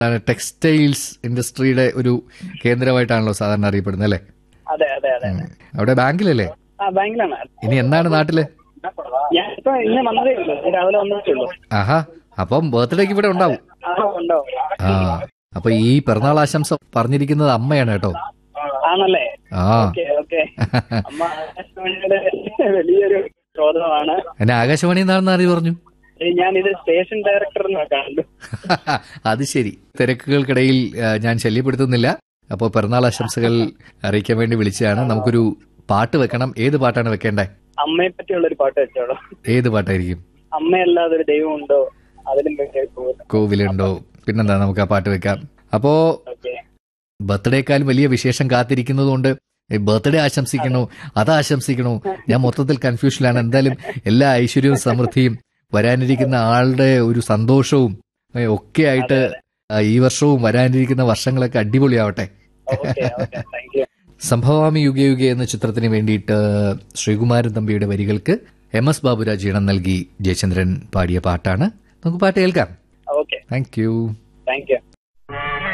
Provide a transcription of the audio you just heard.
Textiles ഇൻഡസ്ട്രിയുടെ ഒരു കേന്ദ്രമായിട്ടാണല്ലോ സാധാരണ അറിയപ്പെടുന്നത് അല്ലേ അതെ അതെ അതെ ഉം. അവിടെ ബാങ്കിലല്ലേ ആ ബാങ്കിലാണ് ഇനി എന്നാണ് നാട്ടില് ഞാൻ ഇപ്പൊ ഇന്ന് വന്നതേ ഉള്ളൂ രാവിലെ വന്നതേ ഉള്ളൂ ആഹാ അപ്പം ബർത്ത്ഡേക്ക് ഇവിടെ ഉണ്ടാവും ആ ഉണ്ടാവും ആ അപ്പൊ ഈ പിറന്നാൾ ആശംസ പറഞ്ഞിരിക്കുന്നത് അമ്മയാണ് കേട്ടോ ആണല്ലേ ആ ഓക്കെ ഓക്കെ അമ്മ ആകാശവാണിയുടെ വലിയൊരു ശ്രോതമാണ് എന്നെ ആകാശവാണി എന്നാണെന്ന് അറിയ പറഞ്ഞു ഞാൻ ഇത് സ്റ്റേഷൻ ഡയറക്ടർ കണ്ടു അത് ശരി തിരക്കുകൾക്കിടയിൽ ആ, ഞാൻ ശല്യപ്പെടുത്തുന്നില്ല അപ്പോൾ പിറന്നാൾ ആശംസകൾ അറിയിക്കാൻ വേണ്ടി വിളിച്ചതാണ് നമുക്കൊരു പാട്ട് വെക്കണം ഏത് പാട്ടാണ് വെക്കേണ്ടേ അമ്മയെ പറ്റിയുള്ള ഒരു പാട്ട് വെച്ചോളൂ ഏത് പാട്ടായിരിക്കും അമ്മയല്ലാതെ ഒരു ദൈവം ഉണ്ടോ അതിലും പോകുന്നു കോവിലുണ്ടോ പിന്നെന്താ നമുക്ക് ആ പാട്ട് വെക്കാം അപ്പോ ഓക്കെ ബർത്ത്ഡേക്കാളും വലിയ വിശേഷം കാത്തിരിക്കുന്നതുകൊണ്ട് ബർത്ത്ഡേ ആശംസിക്കണോ അത് ആശംസിക്കണോ ഞാൻ മൊത്തത്തിൽ കൺഫ്യൂഷനിലാണ് എന്തായാലും എല്ലാ ഐശ്വര്യവും സമൃദ്ധിയും വരാനിരിക്കുന്ന ആളുടെ ഒരു സന്തോഷവും ഏ, ഒക്കെ ആയിട്ട് ആ, ഈ വർഷവും വരാനിരിക്കുന്ന വർഷങ്ങളൊക്കെ അടിപൊളിയാവട്ടെ okay okay thank you Sambhavami Yuga Yuga എന്ന ചിത്രത്തിന് വേണ്ടിയിട്ട് ശ്രീകുമാരൻ തമ്പിയുടെ വരികൾക്ക് എം എസ് ബാബുരാജ് ഈണം നൽകി ജയചന്ദ്രൻ പാടിയ പാട്ടാണ് നമുക്ക് പാട്ട് കേൾക്കാം okay thank you thank U